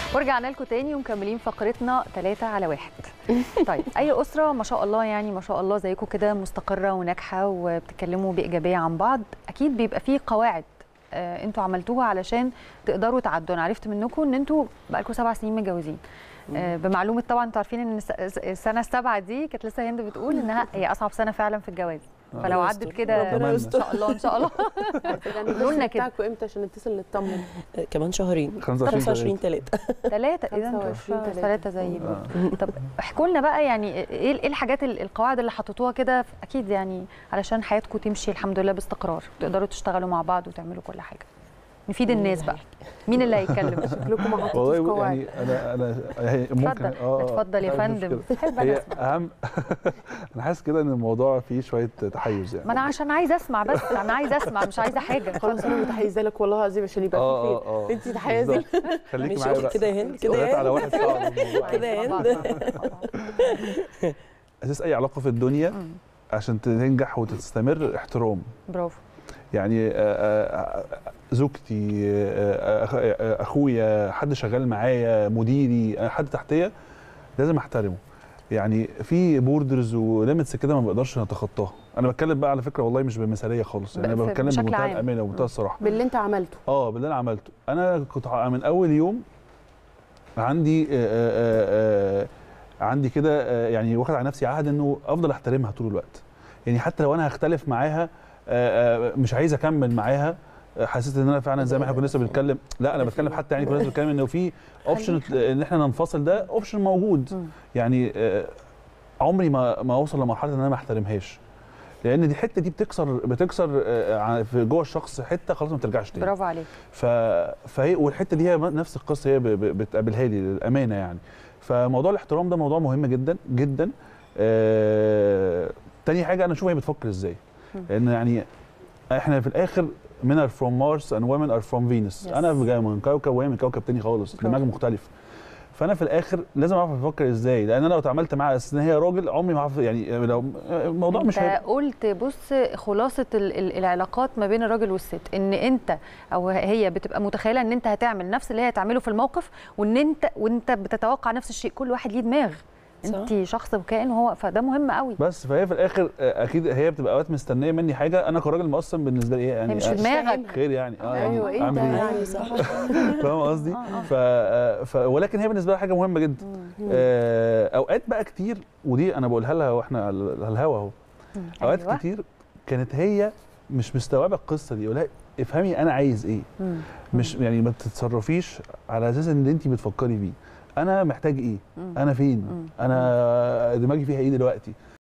ورجعنا لكم تاني ومكملين فقرتنا ثلاثة على واحد طيب أي أسرة ما شاء الله يعني ما شاء الله زيكم كده مستقرة وناجحة وبتتكلموا بإيجابية عن بعض أكيد بيبقى فيه قواعد آه انتوا عملتوها علشان تقدروا تعدوا انا عرفت منكم ان انتوا بقالكم سبع سنين متجوزين آه بمعلومه طبعا انتوا عارفين ان الس- السنه السابعه دي كانت لسه هند بتقول انها هي اصعب سنه فعلا في الجواز فلو ربنا عدت يستر. كده ربنا ان يستر. شاء الله ان شاء الله قولوا لنا كده. بتاعكم امتى عشان نتصل نطمن آه، كمان شهرين 25 25 3 ثلاثة إذا انتوا 25 تلاتة. ثلاثة زي آه. طب احكوا لنا بقى يعني ايه ايه الحاجات ال- القواعد اللي حطيتوها كده اكيد يعني علشان حياتكم تمشي الحمد لله باستقرار تقدروا تشتغلوا مع بعض وتعملوا كل حاجة نفيد الناس بقى مين اللي هيتكلم شكلكم ما حطيتوش والله قواعد يعني انا انا هي ممكن اتفضل آه، آه، اتفضل يا لا، مش فندم مشكلة. بحب انا هي اسمع اهم انا حاسس كده ان الموضوع فيه شويه تحيز يعني ما انا عشان عايزه اسمع بس انا عايزه اسمع مش عايزه حاجه خلاص انا متحيزه لك والله العظيم عشان يبقى اه في اه اه خير انت تحيزي بالظبط. خليكي مش معايا أخت بقى كده يا هند كده ثلاثة يا على هند واحد صعب الموضوع كده يا طبعاً، هند. طبعاً. اساس اي علاقه في الدنيا مم. عشان تنجح وتستمر احترام برافو يعني آه، آه، زوجتي آه، أخ- آه، اخويا حد شغال معايا مديري آه، حد تحتيه لازم احترمه يعني في بوردرز وليميتس كده ما بقدرش نتخطاها انا بتكلم بقى على فكره والله مش بمثاليه خالص يعني انا ب- بتكلم بشكل بمنتهى عام. الامانه ومنتهى الصراحه باللي انت عملته اه باللي انا عملته انا كنت ع- من اول يوم عندي آه، آه، آه، عندي كده آه، يعني واخد على نفسي عهد انه افضل احترمها طول الوقت يعني حتى لو انا هختلف معاها آه، آه، مش عايز اكمل معاها آه، حسيت ان انا فعلا زي ما احنا كنا لسه بنتكلم لا انا بتكلم حتى يعني كنا لسه بنتكلم انه في اوبشن ان احنا ننفصل ده اوبشن موجود مم. يعني آه، عمري ما ما اوصل لمرحله ان انا ما احترمهاش لان دي الحته دي بتكسر بتكسر آه، ع- في جوه الشخص حته خلاص ما بترجعش تاني برافو عليك ف... فهي والحته دي هي نفس القصه هي ب... ب... بتقابلها لي للامانه يعني فموضوع الاحترام ده موضوع مهم جدا جدا آه... تاني حاجه انا اشوف هي بتفكر ازاي مم. لان يعني احنا في الاخر men are from Mars and women are from Venus Yes. انا جاي من كوكب وهي من كوكب تاني خالص برافو. دماغ مختلف فانا في الاخر لازم اعرف افكر ازاي لان انا لو اتعاملت معاها اساس ان هي راجل عمري ما اعرف يعني لو الموضوع مش انت هيبقى قلت بص خلاصه ال- ال- العلاقات ما بين الراجل والست ان انت او هي بتبقى متخيله ان انت هتعمل نفس اللي هي هتعمله في الموقف وان انت وانت بتتوقع نفس الشيء كل واحد ليه دماغ صح. انت شخص وكائن وهو فده مهم قوي بس فهي في الاخر آه، اكيد هي بتبقى اوقات مستنيه مني حاجه انا كراجل مقسم بالنسبه لي ايه يعني هي مش في آه، دماغك خير يعني اه يعني ايوه انت اعمل ايه يعني صح. فاهم قصدي آه، آه. ف... آه، ف... ولكن هي بالنسبه لها حاجه مهمه جدا آه، اوقات بقى كتير ودي انا بقولها لها واحنا على الهوا اهو اوقات أيوة. كتير كانت هي مش مستوعبه القصه دي ولا افهمي انا عايز ايه مم. مش يعني ما تتصرفيش على اساس ان انت بتفكري بيه انا محتاج ايه مم. انا فين مم. انا دماغي فيها ايه دلوقتي